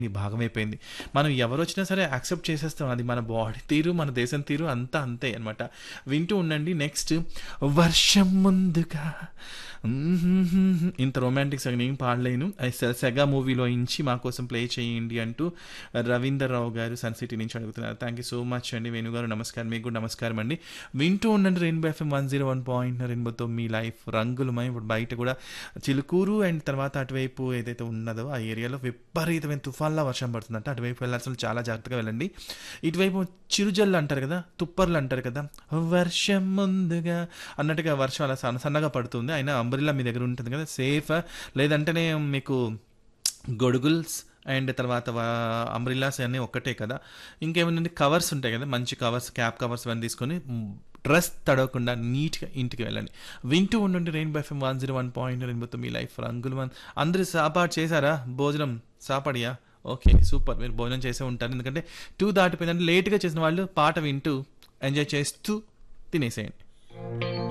ఈ భాగమైపోయింది మనం ఎవరు వచ్చినా సరే యాక్సెప్ట్ చేసేస్తాం అది మన బాడీ తీరు మన దేశం తీరు అంతా అంతే అనమాట వింటూ ఉండండి నెక్స్ట్ వర్షం ముందుగా మ్మ్. ఇంత రొమాంటిక్ సాంగ్ నేను పాడలేను అది సె- సెగా మూవీలో ఇంచి మా కోసం ప్లే చేయండి అంటూ రవీందర్ రావు గారు సన్ సిటీ నుంచి అడుగుతున్నారు థ్యాంక్ యూ సో మచ్ అండి వేణు గారు నమస్కారం మీకు కూడా నమస్కారం అండి వింటూ ఉండండి rainbow FM one zero one point రెయిన్బోతో మీ లైఫ్ రంగులమై ఇప్పుడు బయట కూడా చిలుకూరు అండ్ తర్వాత అటువైపు ఏదైతే ఉన్నదో ఆ ఏరియాలో విపరీతమైన తుఫాన్లా వర్షం పడుతుందంట అటువైపు వెళ్ళాల్సిన చాలా జాగ్రత్తగా వెళ్ళండి ఇటువైపు చిరుజల్లు అంటారు కదా తుప్పర్లు అంటారు కదా వర్షం ముందుగా అన్నట్టుగా వర్షం అలా సన్న సన్నగా పడుతుంది అయినా అంబ్రిల్లా మీ దగ్గర ఉంటుంది కదా సేఫ్ లేదంటేనే మీకు గొడుగుల్స్ అండ్ తర్వాత అంబ్రిల్లాస్ అన్నీ ఒక్కటే కదా ఇంకేమైనా కవర్స్ ఉంటాయి కదా మంచి కవర్స్ క్యాప్ కవర్స్ ఇవన్నీ తీసుకొని డ్రెస్ తడవకుండా నీట్గా ఇంటికి వెళ్ళండి వింటూ ఉండండి rainbow one zero one point రెయిన్బోతో మీ లైఫ్ రంగులు వన్ అందరూ సాపాటు చేశారా భోజనం సాపడియా ఓకే సూపర్ మీరు భోజనం చేసే ఉంటారు ఎందుకంటే టూ దాటిపోయిందంటే లేట్గా చేసిన వాళ్ళు పాట వింటూ ఎంజాయ్ చేస్తూ తినేసేయండి